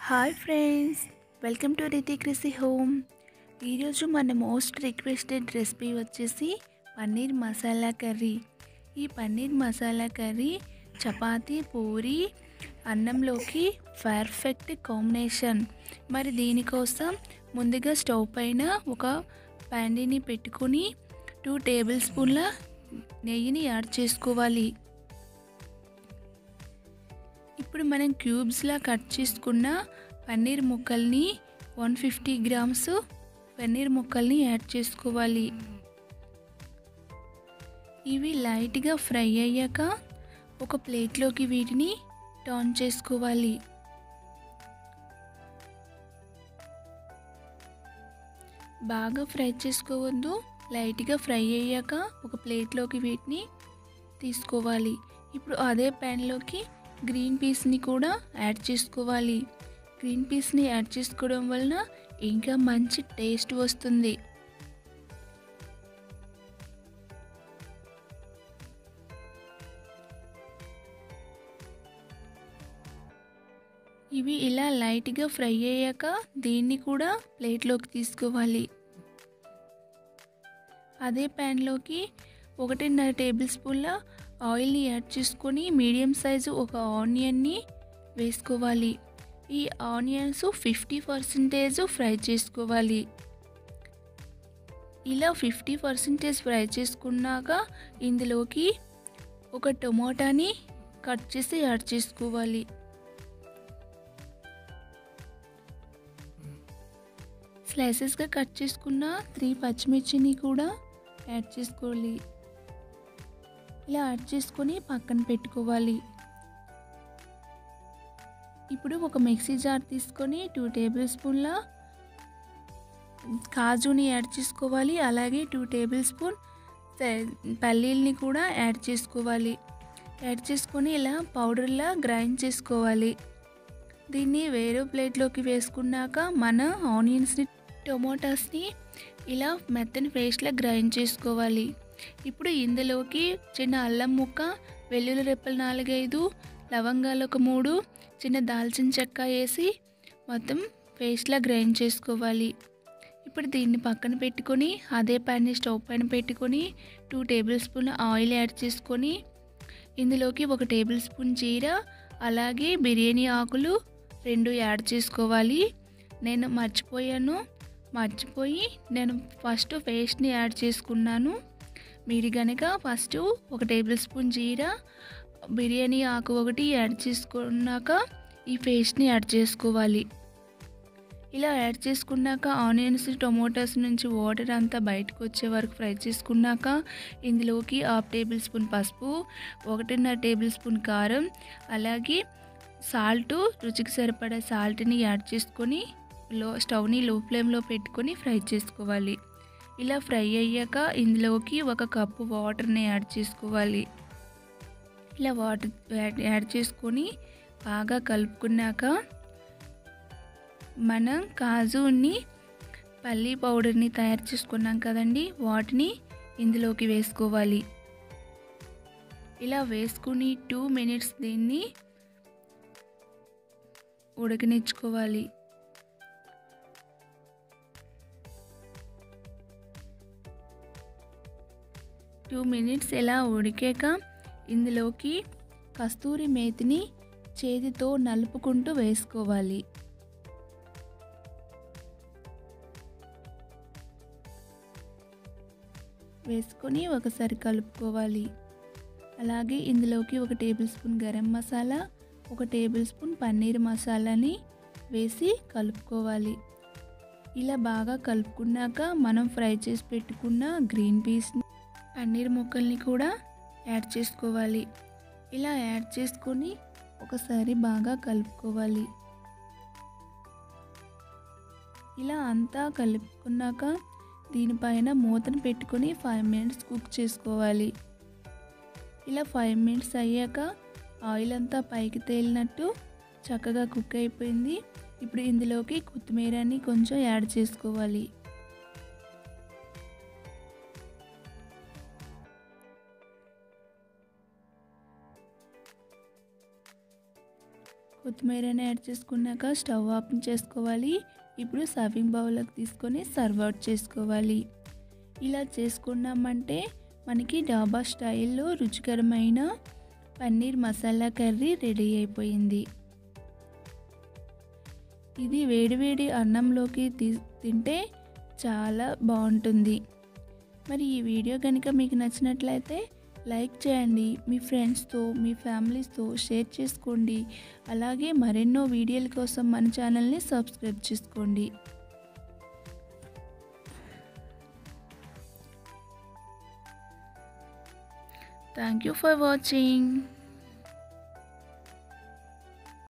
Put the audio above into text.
hi friends welcome to రితి క్రిసి home ఈరోజు మన మోస్ట్ రిక్వెస్టెడ్ రెసిపీ వచ్చేసి పన్నీర్ మసాలా కర్రీ ఈ పన్నీర్ మసాలా కర్రీ చపాతీ పూరి అన్నంలోకి పర్ఫెక్ట్ కాంబినేషన్ మరి దీనికోసం ముందుగా స్టవ్ పైన ఒక ప్యాండీని పెట్టుకొని టూ టేబుల్ స్పూన్ల నెయ్యిని యాడ్ చేసుకోవాలి ఇప్పుడు మనం క్యూబ్స్లా కట్ చేసుకున్న పన్నీర్ ముక్కల్ని వన్ ఫిఫ్టీ గ్రామ్స్ పన్నీర్ ముక్కల్ని యాడ్ చేసుకోవాలి ఇవి లైట్గా ఫ్రై అయ్యాక ఒక ప్లేట్లోకి వీటిని టర్న్ చేసుకోవాలి బాగా ఫ్రై చేసుకోవద్దు లైట్గా ఫ్రై అయ్యాక ఒక ప్లేట్లోకి వీటిని తీసుకోవాలి ఇప్పుడు అదే ప్యాన్లోకి గ్రీన్ పీస్ని కూడా యాడ్ చేసుకోవాలి గ్రీన్ పీస్ని యాడ్ చేసుకోవడం వలన ఇంకా మంచి టేస్ట్ వస్తుంది ఇవి ఇలా లైట్గా ఫ్రై అయ్యాక దీన్ని కూడా ప్లేట్లోకి తీసుకోవాలి అదే ప్యాన్లోకి ఒకటిన్నర టేబుల్ స్పూన్ల ఆయిల్ని యాడ్ చేసుకొని మీడియం సైజు ఒక ఆనియన్ని వేసుకోవాలి ఈ ఆనియన్స్ ఫిఫ్టీ పర్సెంటేజ్ ఫ్రై చేసుకోవాలి ఇలా ఫిఫ్టీ పర్సెంటేజ్ ఫ్రై చేసుకున్నాక ఇందులోకి ఒక టొమాటాని కట్ చేసి యాడ్ చేసుకోవాలి స్లైసెస్గా కట్ చేసుకున్న త్రీ పచ్చిమిర్చిని కూడా యాడ్ చేసుకోవాలి ఇలా యాడ్ చేసుకొని పక్కన పెట్టుకోవాలి ఇప్పుడు ఒక మిక్సీ జార్ తీసుకొని టూ టేబుల్ స్పూన్ల కాజుని యాడ్ చేసుకోవాలి అలాగే టూ టేబుల్ స్పూన్ పల్లీల్ని కూడా యాడ్ చేసుకోవాలి యాడ్ చేసుకొని ఇలా పౌడర్లా గ్రైండ్ చేసుకోవాలి దీన్ని వేరే ప్లేట్లోకి వేసుకున్నాక మన ఆనియన్స్ని టొమాటోస్ని ఇలా మెత్తని పేస్ట్లా గ్రైండ్ చేసుకోవాలి ఇప్పుడు ఇందులోకి చిన్న అల్లం ముక్క వెల్లుల్లి రెప్పలు నాలుగైదు లవంగాలు ఒక మూడు చిన్న దాల్చిన చెక్క వేసి మొత్తం పేస్ట్లా గ్రైండ్ చేసుకోవాలి ఇప్పుడు దీన్ని పక్కన పెట్టుకొని అదే ప్యాన్ని స్టవ్ పైన పెట్టుకొని two tablespoon oil add చేసుకొని ఇందులోకి ఒక టేబుల్ స్పూన్ జీర అలాగే బిర్యానీ ఆకులు రెండు యాడ్ చేసుకోవాలి నేను మర్చిపోయాను మర్చిపోయి నేను ఫస్ట్ పేస్ట్ని యాడ్ చేసుకున్నాను మీరు కనుక ఫస్ట్ ఒక టేబుల్ స్పూన్ జీరా బిర్యానీ ఆకు ఒకటి యాడ్ చేసుకున్నాక ఈ పేస్ట్ని యాడ్ చేసుకోవాలి ఇలా యాడ్ చేసుకున్నాక ఆనియన్స్ టొమాటోస్ నుంచి వాటర్ అంతా బయటకు వచ్చే వరకు ఫ్రై చేసుకున్నాక ఇందులోకి హాఫ్ టేబుల్ స్పూన్ పసుపు ఒకటిన్నర టేబుల్ స్పూన్ కారం అలాగే సాల్ట్ రుచికి సరిపడా సాల్ట్ని యాడ్ చేసుకొని లో స్టవ్ని లో ఫ్లేమ్లో పెట్టుకొని ఫ్రై చేసుకోవాలి ఇలా ఫ్రై అయ్యాక ఇందులోకి ఒక కప్పు వాటర్ని యాడ్ చేసుకోవాలి ఇలా వాటర్ యాడ్ చేసుకొని బాగా కలుపుకున్నాక మనం కాజుని పల్లీ పౌడర్ని తయారు చేసుకున్నాం కదండి వాటిని ఇందులోకి వేసుకోవాలి ఇలా వేసుకుని టూ మినిట్స్ దీన్ని ఉడకనిచ్చుకోవాలి టూ మినిట్స్ ఇలా ఉడికాక ఇందులోకి కస్తూరి మేతిని చేతితో నలుపుకుంటూ వేసుకోవాలి వేసుకొని ఒకసారి కలుపుకోవాలి అలాగే ఇందులోకి ఒక టేబుల్ స్పూన్ గరం మసాలా ఒక టేబుల్ స్పూన్ పన్నీర్ మసాలాని వేసి కలుపుకోవాలి ఇలా బాగా కలుపుకున్నాక మనం ఫ్రై చేసి పెట్టుకున్న గ్రీన్ పీస్ని పన్నీర్ ముక్కల్ని కూడా యాడ్ చేసుకోవాలి ఇలా యాడ్ చేసుకొని ఒకసారి బాగా కలుపుకోవాలి ఇలా అంతా కలుపుకున్నాక దీనిపైన మూతను పెట్టుకొని ఫైవ్ మినిట్స్ కుక్ చేసుకోవాలి ఇలా ఫైవ్ మినిట్స్ అయ్యాక ఆయిల్ అంతా పైకి తేలినట్టు చక్కగా కుక్ అయిపోయింది ఇప్పుడు ఇందులోకి కొత్తిమీరని కొంచెం యాడ్ చేసుకోవాలి కొత్తిమీరని యాడ్ చేసుకున్నాక స్టవ్ ఆఫ్ చేసుకోవాలి ఇప్పుడు సర్వింగ్ బౌల్లోకి తీసుకొని సర్వ్ అవుట్ చేసుకోవాలి ఇలా చేసుకున్నామంటే మనకి డాబా స్టైల్లో రుచికరమైన పన్నీర్ మసాలా కర్రీ రెడీ అయిపోయింది ఇది వేడివేడి అన్నంలోకి తీ తింటే చాలా బాగుంటుంది మరి ఈ వీడియో కనుక మీకు నచ్చినట్లయితే లైక్ చేయండి మీ ఫ్రెండ్స్తో మీ ఫ్యామిలీస్తో షేర్ చేసుకోండి అలాగే మరెన్నో వీడియోల కోసం మన ఛానల్ని సబ్స్క్రైబ్ చేసుకోండి థ్యాంక్ యూ ఫర్ వాచింగ్